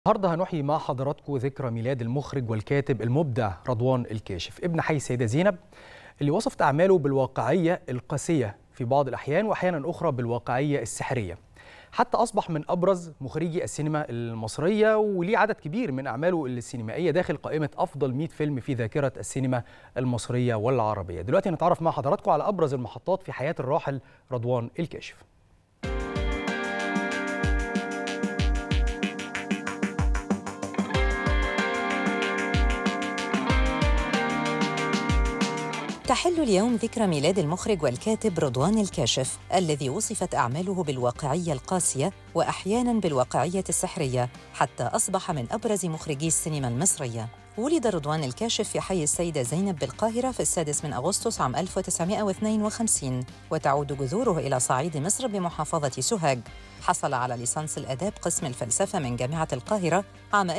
النهارده هنحيي مع حضراتكم ذكرى ميلاد المخرج والكاتب المبدع رضوان الكاشف ابن حي السيده زينب اللي وصفت اعماله بالواقعيه القاسيه في بعض الاحيان واحيانا اخرى بالواقعيه السحريه حتى اصبح من ابرز مخرجي السينما المصريه وليه عدد كبير من اعماله السينمائيه داخل قائمه افضل 100 فيلم في ذاكره السينما المصريه والعربيه دلوقتي نتعرف مع حضراتكم على ابرز المحطات في حياه الراحل رضوان الكاشف تحل اليوم ذكرى ميلاد المخرج والكاتب رضوان الكاشف الذي وصفت أعماله بالواقعية القاسية وأحياناً بالواقعية السحرية حتى أصبح من أبرز مخرجي السينما المصرية ولد رضوان الكاشف في حي السيدة زينب بالقاهرة في السادس من أغسطس عام 1952 وتعود جذوره إلى صعيد مصر بمحافظة سوهاج حصل على ليسانس الآداب قسم الفلسفة من جامعة القاهرة عام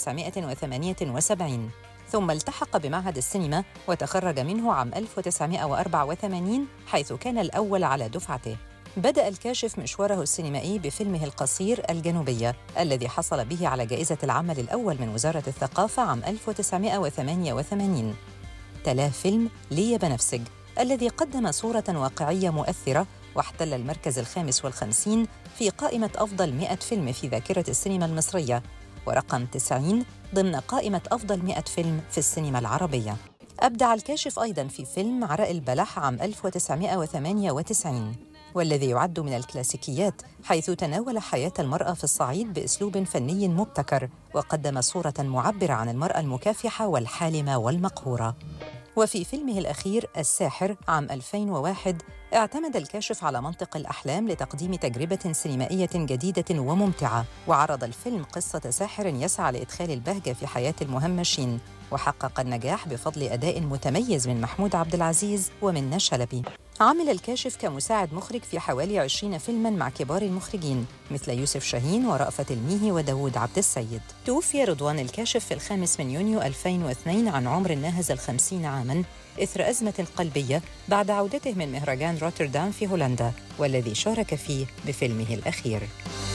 1978 ثم التحق بمعهد السينما وتخرج منه عام 1984 حيث كان الأول على دفعته بدأ الكاشف مشواره السينمائي بفيلمه القصير الجنوبية الذي حصل به على جائزة العمل الأول من وزارة الثقافة عام 1988 تلاه فيلم لي بنفسج الذي قدم صورة واقعية مؤثرة واحتل المركز الخامس والخمسين في قائمة أفضل 100 فيلم في ذاكرة السينما المصرية ورقم 90 ضمن قائمة أفضل 100 فيلم في السينما العربية أبدع الكاشف أيضاً في فيلم عرق البلح عام 1998 والذي يعد من الكلاسيكيات حيث تناول حياة المرأة في الصعيد بأسلوب فني مبتكر وقدم صورة معبرة عن المرأة المكافحة والحالمة والمقهورة وفي فيلمه الأخير الساحر عام 2001 اعتمد الكاشف على منطق الأحلام لتقديم تجربة سينمائية جديدة وممتعة وعرض الفيلم قصة ساحر يسعى لإدخال البهجة في حياة المهمشين وحقق النجاح بفضل أداء متميز من محمود عبد العزيز ومن شلبي عمل الكاشف كمساعد مخرج في حوالي 20 فيلما مع كبار المخرجين مثل يوسف شاهين ورأفت الميهي وداود عبد السيد توفي رضوان الكاشف في الخامس من يونيو 2002 عن عمر ناهز الخمسين عاماً إثر أزمة قلبية بعد عودته من مهرجان روتردام في هولندا والذي شارك فيه بفيلمه الأخير